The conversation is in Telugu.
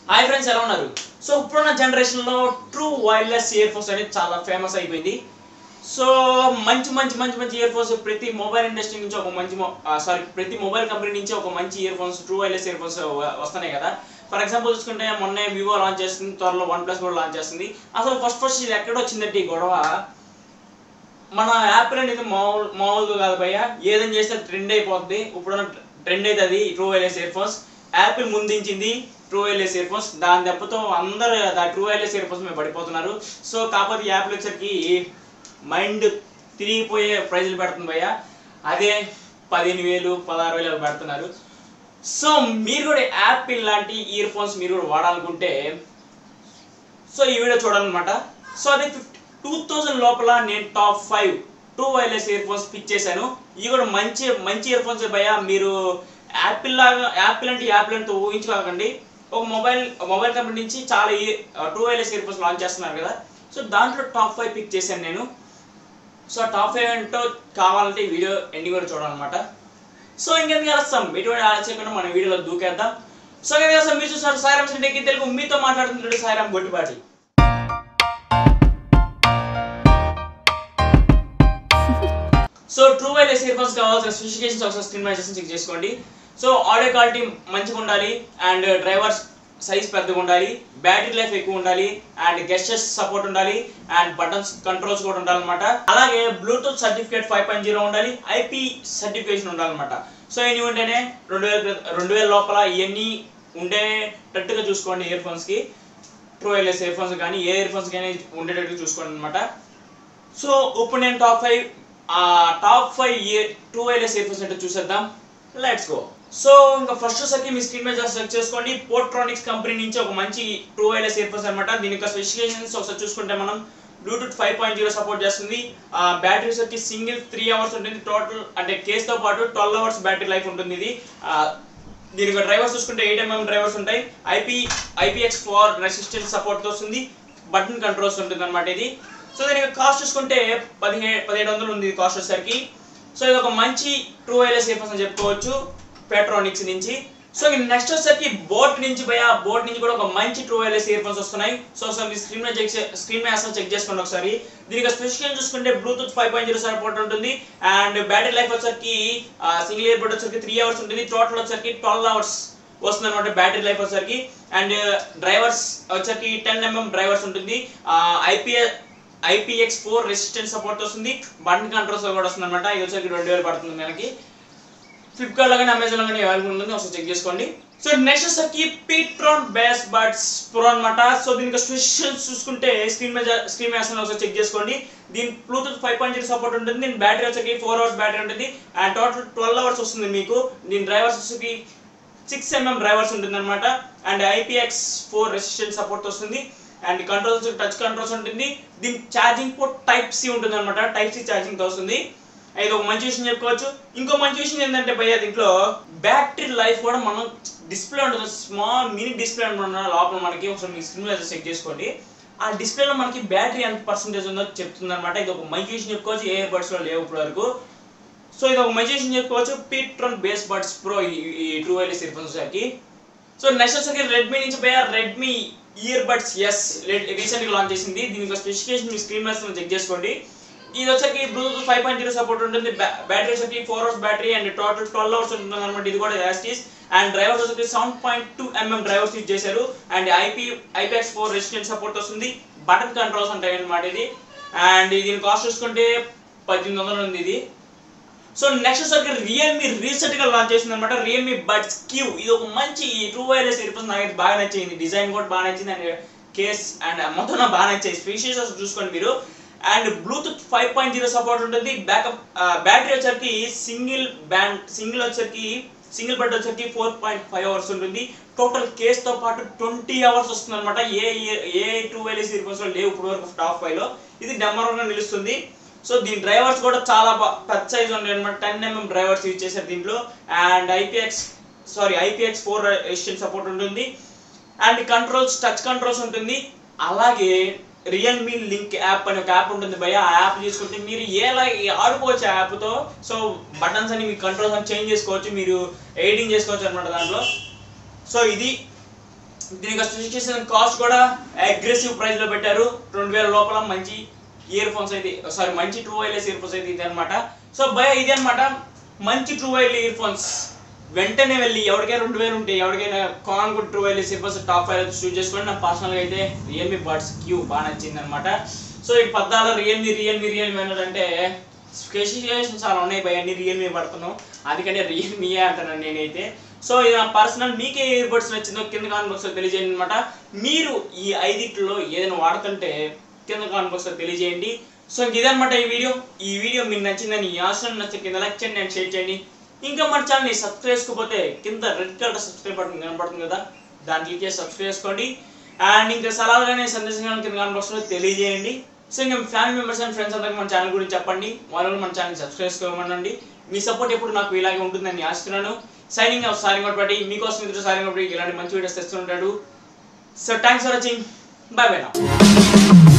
హాయ్ ఫ్రెండ్స్ ఎలా ఉన్నారు సో ఇప్పుడున్న జనరేషన్లో ట్రూ వైర్లెస్ ఇయర్ ఫోన్స్ అనేది చాలా ఫేమస్ అయిపోయింది సో మంచి మంచి మంచి మంచి ఇయర్ ఫోన్స్ ప్రతి మొబైల్ ఇండస్ట్రీ నుంచి ఒక మంచి సారీ ప్రతి మొబైల్ కంపెనీ నుంచి ఒక మంచి earphones true wireless earphones వస్తున్నాయి కదా ఫర్ ఎగ్జాంపుల్ చూసుకుంటే మొన్నే వివో లాంచ్ చేస్తుంది త్వరలో వన్ ప్లస్ కూడా లాంచ్ చేస్తుంది అసలు ఫస్ట్ ఫస్ట్ ఇది ఎక్కడ వచ్చిందంటే ఈ గొడవ మన యాపిల్ అనేది మామూలు మామూలుగా కాదు భయ్య ఏదైనా చేస్తే ట్రెండ్ అయిపోతుంది ఇప్పుడున్న ట్రెండ్ అవుతుంది true wireless earphones Apple ముందుంచింది ట్రూ వైర్లెస్ ఇయర్ ఫోన్స్ దాని దెబ్బతో అందరూ ఆ ట్రూ వైర్లెస్ ఇయర్ ఫోన్స్ మీద పడిపోతున్నారు సో కాకపోతే ఈ యాపిల్ వచ్చరికి మైండ్ తిరిగిపోయే ప్రైజులు పెడుతుంది భయ్య అదే పదిహేను వేలు పదహారు వేలు అలా పెడుతున్నారు సో మీరు కూడా యాపిల్ లాంటి ఇయర్ ఫోన్స్ మీరు కూడా వాడాలనుకుంటే సో ఈ వీడియో చూడాలన్నమాట సో అది ఫిఫ్టీ టూ థౌజండ్ లోపల నేను top five true wireless earphones pick చేశాను ఇవి కూడా మంచి మంచి ఇయర్ ఫోన్స్ భయ మీరు యాపిల్ లాగా యాపిల్ అంటే యాపిల్ అంటే ఊహించుకోకండి ఒక మొబైల్ మొబైల్ కంపెనీ నుంచి చాలా true wireless earphones launch చేస్తున్నారు కదా సో దాంట్లో టాప్ ఫైవ్ పిక్ చేశాను నేను సో టాప్ ఫైవ్ ఏంటో కావాలంటే ఈ వీడియో ఎండింగ్ కూడా చూడాలన్నమాట సో ఇంకెందుకు వస్తాం ఎటువంటి ఆలోచన మన వీడియోలో దూకేద్దాం సో ఇంకెందుకు మీరు చూస్తున్నారు సాయిరామ్ సింటెక్కి తెలుగు మీతో మాట్లాడుతున్నాడు Sairam Gottipati so true wireless earphones కావాల్సిన స్పెసిఫికేషన్స్ ఒకసారి స్క్రీన్ మీద చేసి చెక్ చేసుకోండి సో ఆడియో క్వాలిటీ మంచిగా ఉండాలి అండ్ డ్రైవర్స్ సైజ్ పెద్దగా ఉండాలి బ్యాటరీ లైఫ్ ఎక్కువ ఉండాలి అండ్ గెస్టర్స్ సపోర్ట్ ఉండాలి అండ్ బటన్స్ కంట్రోల్స్ కూడా ఉండాలన్నమాట అలాగే Bluetooth certificate five point zero ఉండాలి ఐపీ సర్టిఫికేషన్ ఉండాలన్నమాట సో ఇవి ఉంటేనే రెండు వేల రెండు వేల లోపల ఇవన్నీ ఉండేటట్టుగా చూసుకోండి ఇయర్ ఫోన్స్కి ట్రూ వైర్లెస్ ఇయర్ ఫోన్స్ కానీ ఏ ఇయర్ ఫోన్స్ కానీ ఉండేటట్టుగా చూసుకోండి అనమాట సో ఇప్పుడు నేను టాప్ ఫైవ్ ఆ టాప్ ఫైవ్ ఏ టూ వైర్లెస్ ఇయర్ ఫోన్స్ అంటే చూసేద్దాం లెట్స్ గో సో ఇంకా ఫస్ట్ వచ్చేసరికి మీ స్క్రీన్ మీద సెర్చ్ చేసుకోండి పోర్ట్రానిక్స్ కంపెనీ నుంచి ఒక మంచి టూ వైర్లెస్ ఇయర్ ఫోన్స్ అనమాట దీని యొక్క స్పెసిఫికేషన్స్ ఒకసారి చూసుకుంటే మనం Bluetooth five point zero support చేస్తుంది బ్యాటరీస్ వచ్చి సింగిల్ త్రీ అవర్స్ ఉంటుంది టోటల్ అంటే కేస్తో పాటు ట్వెల్వ్ అవర్స్ బ్యాటరీ లైఫ్ ఉంటుంది ఇది ఆ, దీనికి డ్రైవర్స్ చూసుకుంటే ఎయిట్ ఎంఎం డ్రైవర్స్ ఉంటాయి IP IPX four resistance support వస్తుంది బటన్ కంట్రోల్స్ ఉంటుంది అనమాట ఇది సో దీనికి కాస్ట్ చూసుకుంటే పదిహే పదిహేడు వందలు ఉంది కాస్ట్ వచ్చేసరికి సో ఇది ఒక మంచి ట్రూ వైర్లెస్ ఇయర్ ఫోన్స్ అని చెప్పుకోవచ్చు పెట్రానిక్స్ నుంచి సో నెక్స్ట్ వచ్చేసరికి బోట్ నుంచి భయ బోట్ నుంచి కూడా ఒక మంచి ట్రూ వైర్లెస్ ఇయర్ ఫోన్స్ వస్తున్నాయి సో ఒకసారి మీ స్క్రీన్ మీద చెక్ స్క్రీన్ మీద అసలు చెక్ చేసుకోండి ఒకసారి దీనికి స్పెసిఫికేషన్ చూసుకుంటే Bluetooth five point zero support ఉంటుంది అండ్ బ్యాటరీ లైఫ్ వచ్చేసరికి సింగిల్ ఇయర్ బడ్ వచ్చేసరికి త్రీ అవర్స్ ఉంటుంది టోటల్ వచ్చేసరికి ట్వెల్వ్ అవర్స్ వస్తుంది అనమాట బ్యాటరీ లైఫ్ వచ్చేసరికి అండ్ డ్రైవర్స్ వచ్చేసరికి టెన్ ఎంఎం డ్రైవర్స్ ఉంటుంది IP IPX four resistance support వస్తుంది బటన్ కంట్రోల్స్ కూడా వస్తుంది అనమాట ఇది వచ్చేసరికి రెండు వేలు పడుతుంది మనకి ఫ్లిప్కార్ట్ లో కానీ అమెజాన్ లో కానీ అవైలబుల్ ఉంటుంది ఒకసారి చెక్ చేసుకోండి సో నెక్స్ట్ వచ్చేసరికి పీట్రాన్ బేస్ బడ్స్ ప్రో అనమాట సో దీనికి స్పెషల్స్ చూసుకుంటే స్క్రీన్ మీద స్క్రీన్ మీద వేస్తున్నాను ఒకసారి చెక్ చేసుకోండి దీని Bluetooth five point zero support ఉంటుంది దీని బ్యాటరీ వచ్చేసరికి ఫోర్ అవర్స్ బ్యాటరీ ఉంటుంది అండ్ టోటల్ ట్వెల్వ్ అవర్స్ వస్తుంది మీకు దీని డ్రైవర్స్ వచ్చేసరికి సిక్స్ ఎంఎం డ్రైవర్స్ ఉంటుంది అనమాట and IPX four resistant support వస్తుంది అండ్ కంట్రోల్స్ టచ్ కంట్రోల్స్ ఉంటుంది దీని ఛార్జింగ్ పోర్ట్ టైప్ సి ఉంటుంది అనమాట టైప్ సి ఛార్జింగ్ వస్తుంది ఇది ఒక మంచి విషయం చెప్పుకోవచ్చు ఇంకో మంచి విషయం ఏంటంటే భయ్య దీంట్లో బ్యాటరీ లైఫ్ కూడా మనం డిస్ప్లే ఉంటుంది స్మాల్ మినీ డిస్ప్లే ఉంటుంది లోపల మనకి ఒకసారి మీ స్క్రీన్ మీద చెక్ చేసుకోండి ఆ డిస్ప్లేలో మనకి బ్యాటరీ ఎంత పర్సెంటేజ్ ఉందో చెప్తుంది అనమాట ఇది ఒక మంచి విషయం చెప్పుకోవచ్చు ఏ బడ్స్లో లేవు ఇప్పటి వరకు సో ఇది ఒక మంచి విషయం చెప్పుకోవచ్చు పీట్రాన్ బేస్ బడ్స్ ప్రో ఈ ట్రూ వైర్లెస్ ఇయర్ ఫోన్స్ వచ్చేసరికి సో నెక్స్ట్ వచ్చేసరికి రెడ్మీ నుంచి పోయా రెడ్మీ ఇయర్ బడ్స్ ఎస్ రీసెంట్గా లాంచ్ చేసింది దీనికి స్పెసిఫికేషన్ మీ స్క్రీన్ మీద చెక్ చేసుకోండి ఇది వచ్చేసరికి Bluetooth five point zero support ఉంటుంది బ్యాటరీ వచ్చేసరికి four hours battery and total twelve hours ఉంటుంది అనమాట ఇది కూడా యాస్టీస్ అండ్ డ్రైవర్స్ వచ్చేసరికి seven point two mm drivers use చేశారు and IP IPX four resistant support వస్తుంది బటన్ కంట్రోల్స్ ఉంటాయి అనమాట ఇది అండ్ దీని కాస్ట్ చూసుకుంటే పద్దెనిమిది వందలు ఉంది ఇది సో నెక్స్ట్ వచ్చరికి రియల్మీ రీసెంట్ గా లాంచ్ చేసింది అనమాట రియల్మీ బడ్స్ క్యూ ఇది ఒక మంచి ట్రూ వైర్లెస్ ఇయర్ ఫోన్స్ నాకు బాగా నచ్చింది డిజైన్ కూడా బాగా నచ్చింది అండ్ కేస్ అండ్ మొత్తం నాకు బాగా నచ్చాయి స్పీషియస్ చూసుకోండి మీరు and Bluetooth five point zero support ఉంటుంది బ్యాకప్ బ్యాటరీ వచ్చరికి సింగిల్ బ్యాండ్ సింగిల్ వచ్చరికి సింగిల్ బెడ్ వచ్చరికి ఫోర్ పాయింట్ ఫైవ్ అవర్స్ ఉంటుంది టోటల్ కేస్ తో పాటు ట్వంటీ అవర్స్ వస్తుంది అనమాట ఏ ఏ టూ వైర్లెస్ ఇయర్ ఫోన్స్ లేవు ఇప్పుడు వరకు టాప్ ఫైవ్ లో ఇది నెంబర్ వన్ గా నిలుస్తుంది సో దీని డ్రైవర్స్ కూడా చాలా బా- పెద్ద సైజ్ ఉన్నాయి అనమాట టెన్ ఎంఎం డ్రైవర్స్ యూజ్ చేశారు దీంట్లో and IPX sorry IPX four resistant support ఉంటుంది అండ్ కంట్రోల్స్ టచ్ కంట్రోల్స్ ఉంటుంది అలాగే రియల్మీ లింక్ యాప్ అని ఒక యాప్ ఉంటుంది భయ ఆ యాప్ తీసుకుంటే మీరు ఎలా ఆడుకోవచ్చు ఆ యాప్తో సో బటన్స్ అని మీ కంట్రోల్స్ అని చేంజ్ చేసుకోవచ్చు మీరు ఎడిటింగ్ చేసుకోవచ్చు అనమాట దాంట్లో సో ఇది దీనికి స్పెసిఫికేషన్ కాస్ట్ కూడా అగ్రెసివ్ ప్రైస్ లో పెట్టారు రెండు వేల లోపల మంచి ఇయర్ ఫోన్స్ అయితే సారీ మంచి ట్రూ వైర్లెస్ ఇయర్ ఫోన్స్ అయితే ఇది అనమాట సో భయ ఇది అనమాట మంచి ట్రూ వైర్లెస్ ఇయర్ ఫోన్స్ వెంటనే వెళ్ళి ఎవరికైనా రెండు వేలు ఉంటే ఎవరికైనా కాన్ good true wireless earphones top five choose చేసుకోండి నాకు పర్సనల్గా అయితే రియల్మీ బడ్స్ క్యూ బాగా నచ్చింది అనమాట సో ఈ పద్దాలు రియల్మీ రియల్మీ రియల్మీ అన్నదంటే స్పెసిఫికేషన్ చాలా ఉన్నాయి భయ అన్ని రియల్మీ పడుతున్నాం అందుకనే రియల్మీ అంటాను నేనైతే సో ఇది నా పర్సనల్ మీకే ఇయర్ బడ్స్ నచ్చిందో కింద కామెంట్ బాక్స్లో తెలియజేయండి అనమాట మీరు ఈ ఐదిట్లో ఏదైనా వాడుతుంటే కింద కామెంట్ బాక్స్లో తెలియజేయండి సో ఇంక ఇదనమాట ఈ వీడియో ఈ వీడియో మీకు నచ్చిందని ఈ ఆశ్రమం నచ్చే కింద లైక్ చేయండి అండ్ షేర్ చేయండి ఇంకా మన ఛానల్ని సబ్స్క్రైబ్ చేసుకోకపోతే కింద రెడ్ కలర్ సబ్స్క్రైబ్ బటన్ కనపడుతుంది కదా దాన్ని క్లిక్ చేసి సబ్స్క్రైబ్ చేసుకోండి అండ్ ఇంకా సలహాలుగానే సందేశంగా కింద కామెంట్ బాక్స్లో తెలియజేయండి సో ఇంకా మీ ఫ్యామిలీ మెంబర్స్ అండ్ ఫ్రెండ్స్ అందరికీ మన ఛానల్ గురించి చెప్పండి వాళ్ళు కూడా మన ఛానల్ సబ్స్క్రైబ్ చేసుకోమనండి మీ సపోర్ట్ ఎప్పుడు నాకు ఇలాగే ఉంటుందని ఆశిస్తున్నాను సైనింగ్ ఆఫ్ సారింగ్ కాబట్టి మీకోసం ఇద్దరు సారింగ్ కాబట్టి ఇలాంటి మంచి వీడియోస్ తెస్తుంటాడు so thanks for watching bye bye నా